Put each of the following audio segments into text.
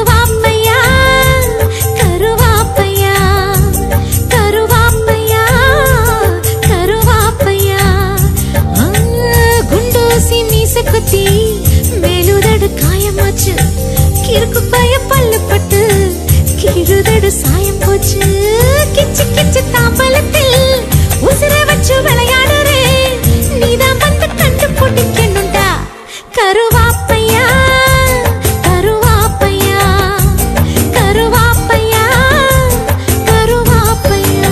கருவாப்பையா கருவாப்பையா கருவாப்பையா கருவாப்பையா ஆ, குண்டூசி மீச குத்தி மேலுதடு காயமாச்சு கிறுக்கு பய பல்லு பட்டு கீழுதடு சாயம் போச்சு கிச்சு கிச்சு தாம்பலத்தில் உசுர வச்சு விளையாடுறே நீதான் வந்து கண்டு பிடிக்கணுண்டா கருவாப்பையா கருவாப்பையா கருவாப்பையா கருவாப்பையா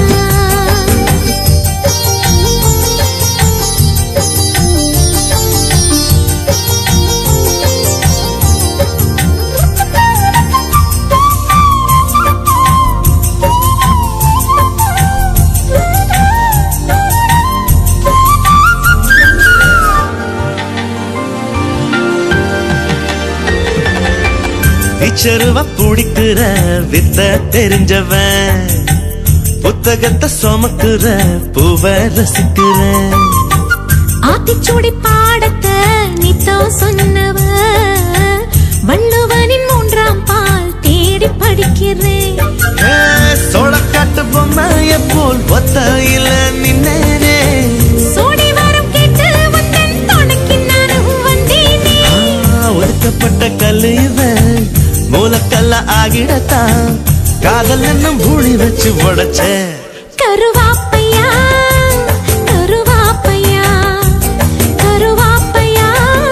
இச்சருவ பிடிக்கிற வித்த தெரிஞ்சவன் புத்தகத்தை சுமக்குற பூவ ரசிக்கிற ஆத்திச்சூடி பாடத்தை நித்தோ சொன்னவ வள்ளுவனின் மூன்றாம் பால் தேடி படிக்கிறேன் ஏ, சோளக்காட்டு பொம்மைய போல் ஒத்தையில நின்னேனே சோடி வரம் கேட்டு வந்தன் துணைக்கு நானும் வந்தேனே ஆ, ஒடுக்கப்பட்ட கல்லு இவன் மூலக்கல்ல ஆகிடத்தான் காதல் என்னும் பூழி வச்சு உடைச்ச கருவாப்பையா கருவாப்பையா கருவாப்பையா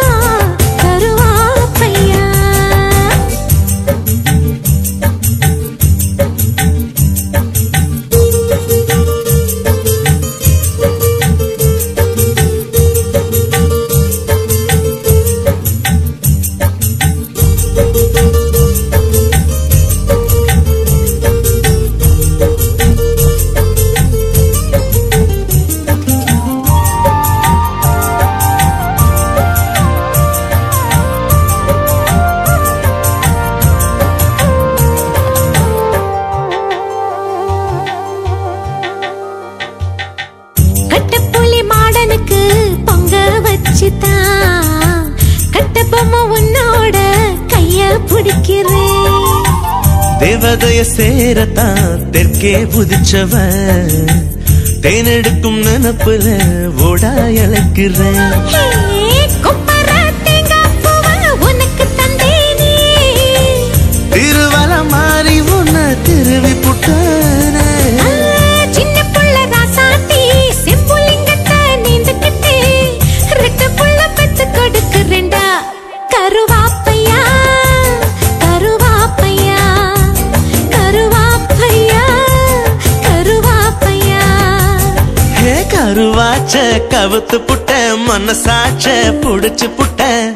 கருவாப்பையா கட்டப்புள்ளி மாடனுக்கு பொங்க வச்சுதான் கட்ட பொம்மை உன்னோட கைய பிடிக்கிறேன் தேவதைய சேரத்தான் தெற்கே புதிச்சவன் தேனெடுக்கும் நினப்புல ஓடா இழக்கிறேன் ஹே, கொப்பர தேங்காய் பூவை உனக்கு தந்தேனே. திருவல மாறி உன்னை திருவி புட்டானே ஆ, சின்ன புள்ள ராசாத்தி, செம்புலிங்கத்தை நீந்துக்கிட்டு, ரெட்டை புள்ள பெத்து கொடுக்கிறேன்டா. கருவாப்பையா கருவாப்பையா கருவாப்பையா கருவாப்பையா ஏ கருவாச்ச கவுத்து புட்ட மனசாச்ச புடிச்சு புட்ட